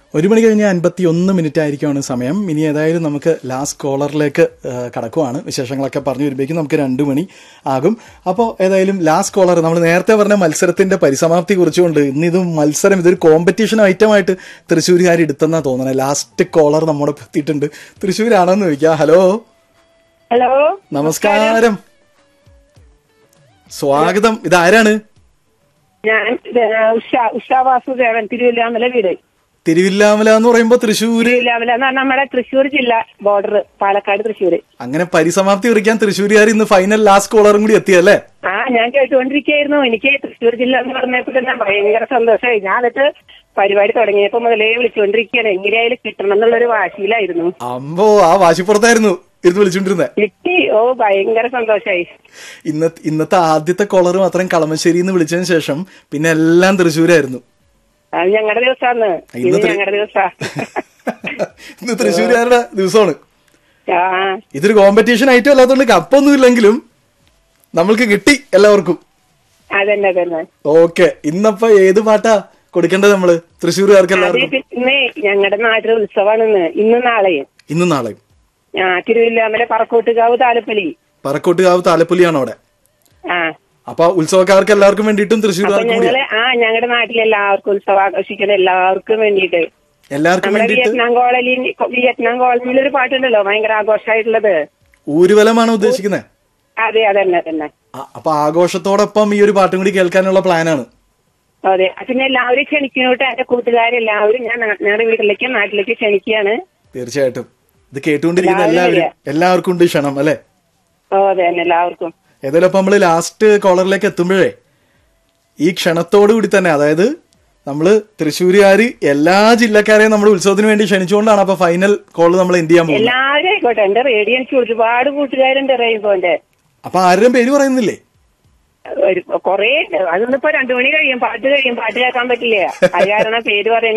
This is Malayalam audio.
ഒരു മണി കഴിഞ്ഞ് അൻപത്തി ഒന്ന് മിനിറ്റ് ആയിരിക്കുമാണ് സമയം ഇനി ഏതായാലും നമുക്ക് ലാസ്റ്റ് കോളറിലേക്ക് കടക്കുവാണ് വിശേഷങ്ങളൊക്കെ പറഞ്ഞു വരുമ്പോഴേക്കും നമുക്ക് രണ്ടു മണി ആകും അപ്പോൾ ഏതായാലും ലാസ്റ്റ് കോളർ നമ്മൾ നേരത്തെ പറഞ്ഞ മത്സരത്തിന്റെ പരിസമാപ്തി കുറിച്ചുകൊണ്ട് ഇന്ന് ഇത് മത്സരം ഇതൊരു കോമ്പറ്റീഷൻ ഐറ്റമായിട്ട് തൃശ്ശൂരുകാർ എടുത്തെന്നാ തോന്നണേ ലാസ്റ്റ് കോളർ നമ്മുടെ എത്തിയിട്ടുണ്ട് തൃശ്ശൂരാണെന്ന് ചോദിക്കാം ഹലോ ഹലോ നമസ്കാരം സ്വാഗതം ഇതാരാണ് ഞാൻ ഇത് ഉഷ ഉഷ വാസുദേവൻ തിരുവല്ലാമല വീട് തിരുവില്ലാമല എന്ന് പറയുമ്പോ തൃശ്ശൂര് തിരുവല്ലാമല എന്ന് പറഞ്ഞാൽ നമ്മുടെ തൃശ്ശൂർ ജില്ല ബോർഡർ പാലക്കാട് തൃശ്ശൂർ അങ്ങനെ പരിസമാപ്തി കുറിക്കാൻ തൃശ്ശൂരുകാർ ഇന്ന് ഫൈനൽ ലാസ്റ്റ് കോളറും കൂടി എത്തിയല്ലേ ആ ഞാൻ കേട്ടുകൊണ്ടിരിക്കുകയായിരുന്നു എനിക്ക് തൃശ്ശൂർ ജില്ല എന്ന് പറഞ്ഞപ്പോ തന്നെ ഭയങ്കര സന്തോഷമായി ഞാൻ എന്നിട്ട് പരിപാടി തുടങ്ങിയപ്പോ മുതലേ വിളിച്ചുകൊണ്ടിരിക്കുകയാണ് എങ്ങനെയായാലും കിട്ടണം എന്നുള്ളൊരു വാശിയിലായിരുന്നു അമ്പോ ആ വാശിപ്പുറത്തായിരുന്നു ഇരുന്ന് വിളിച്ചോണ്ടിരുന്നെ കിട്ടി ഓ ഭയങ്കര സന്തോഷമായി ഇന്നത്തെ ഇന്നത്തെ ആദ്യത്തെ കോളർ മാത്രം കളമശ്ശേരിയിൽ നിന്ന് വിളിച്ചതിന് ശേഷം പിന്നെ എല്ലാം തൃശ്ശൂരായിരുന്നു അത് ഞങ്ങളുടെ ദിവസമാണ് ഇത് ഇന്നത്തെ- ഞങ്ങളുടെ ദിവസാ ഇന്ന് തൃശ്ശൂരുകാരുടെ ദിവസമാണ് ആ ഇതൊരു കോമ്പറ്റീഷൻ ഐറ്റം അല്ലാത്തതുകൊണ്ട് കപ്പൊന്നും ഇല്ലെങ്കിലും നമ്മൾക്ക് കിട്ടി എല്ലാവർക്കും അതന്നെ അതന്നെ ഓക്കെ ഇന്നപ്പോ ഏത് പാട്ടാ കൊടുക്കേണ്ടത് നമ്മള് തൃശ്ശൂരുകാർക്ക് അത് എല്ലാവർക്കും പിന്നെ ഞങ്ങളുടെ നാട്ടിലെ ഉത്സവമാണ് ഇന്ന് ഇന്ന് നാളെയും ഇന്നും നാളെയും ആ തിരുവല്ലാമല പറക്കോട്ടുകാവ് താലപ്പലി പറക്കോട്ടുകാവ് താലപ്പൊലിയാണ് അവിടെ ആ അപ്പൊ ഉത്സവക്കാർക്ക് എല്ലാവർക്കും വേണ്ടിയിട്ടും അപ്പൊ തൃശ്ശൂരുകാർക്കും കൂടി ഞങ്ങള് ആ ഞങ്ങളുടെ നാട്ടിലെ എല്ലാവർക്കും ഉത്സവം ആഘോഷിക്കുന്ന എല്ലാവർക്കും വേണ്ടിയിട്ട് എല്ലാവർക്കും നമ്മുടെ വേണ്ടിയിട്ട് വിയറ്റ്നാം കോളനിയിൽ വിയറ്റ്നാം കോളനിയിൽ ഒരു പാട്ടുണ്ടല്ലോ ഭയങ്കര ആഘോഷമായിട്ടുള്ളത് ഊരുവലമാണ് ഉദ്ദേശിക്കുന്നത് അതെ അതന്നെ തന്നെ അപ്പൊ ആഘോഷത്തോടൊപ്പം ഈ ഒരു പാട്ടും കൂടി കേൾക്കാനുള്ള പ്ലാനാണ് അതെ പിന്നെ എല്ലാവരും ക്ഷണിക്കുന്നോട്ട് എന്റെ കൂട്ടുകാരെല്ലാവരും ഞാൻ നാ- ഞങ്ങളുടെ വീട്ടിലേക്ക് നാട്ടിലേക്ക് ക്ഷണിക്കുകയാണ് തീർച്ചയായിട്ടും ഇത് കേട്ടുകൊണ്ടിരിക്കുന്ന എല്ലാവരും എല്ലാവരും എല്ലാവർക്കും ഉണ്ട് ക്ഷണം അല്ലെ ഓ അതെ തന്നെ എല്ലാവർക്കും ഏതായാലും അപ്പൊ നമ്മള് ലാസ്റ്റ് കോളറിലേക്ക് എത്തുമ്പോഴേ ഈ ക്ഷണത്തോടു കൂടി തന്നെ അതായത് നമ്മള് തൃശ്ശൂരുകാര് എല്ലാ ജില്ലക്കാരെയും നമ്മൾ ഉത്സവത്തിന് വേണ്ടി ക്ഷണിച്ചുകൊണ്ടാണ് അപ്പൊ ഫൈനൽ കോള് നമ്മൾ എന്ത് ചെയ്യാൻ പോകുന്നത് എല്ലാവരും ആയിക്കോട്ടെ എന്റെ റേഡിയോ എനിക്ക് ഒരുപാട് കൂട്ടുകാരുണ്ട് റെയിൻബോന്റെ അപ്പൊ ആരുടെയും പേര് പറയുന്നില്ലേ ഒരു കൊറേ ഉണ്ട് അതൊന്നിപ്പോ രണ്ടു മണി കഴിയും പാട്ട് കഴിയും പാട്ട് കേൾക്കാൻ പറ്റില്ല അത് കാരണം പേര് പറയാൻ